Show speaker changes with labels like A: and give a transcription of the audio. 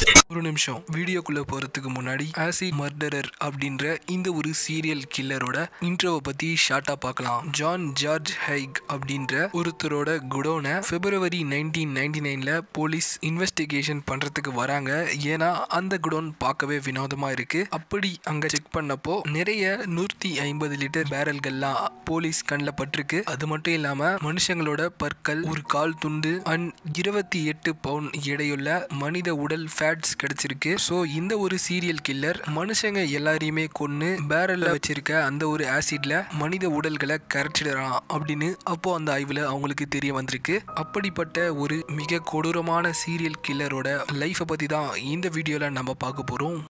A: ஒரு நிமிஷம் வீடியோக்குள்ள போறதுக்கு முன்னாடி ஆசிட் மர்டரர் அப்படின்ற இந்த ஒரு சீரியல் கில்லரோட இன்ட்ரோவை பத்தி ஷார்ட்டா பார்க்கலாம் ஜான் ஜார்ஜ் ஹைக் அப்படின்ற ஒருத்தரோட குடோனை பிப்ரவரி நைன்டீன் நைன்டி நைன்ல போலீஸ் இன்வெஸ்டிகேஷன் பண்றதுக்கு வராங்க ஏன்னா அந்த குடோன் பார்க்கவே வினோதமா இருக்கு அப்படி அங்க செக் பண்ணப்போ நிறைய நூற்றி ஐம்பது லிட்டர் பேரல்கள்லாம் போலீஸ் கண்ணில் பட்டிருக்கு அது மட்டும் இல்லாம மனுஷங்களோட பற்கள் ஒரு கால் துண்டு அண்ட் இருபத்தி எட்டு பவுன் எடையுள்ள மனித உடல் ஃபேட்ஸ் கிடைச்சிருக்கு ஸோ இந்த ஒரு சீரியல் கில்லர் மனுஷங்க எல்லாரையுமே கொன்னு பேரல்ல வச்சிருக்க அந்த ஒரு ஆசிட்ல மனித உடல்களை கரைச்சிடறான் அப்படின்னு அப்போ அந்த ஆய்வுல அவங்களுக்கு தெரிய வந்திருக்கு அப்படிப்பட்ட ஒரு மிக கொடூரமான சீரியல் கில்லரோட லைஃப்பை பத்தி தான் இந்த வீடியோல நம்ம பார்க்க போறோம்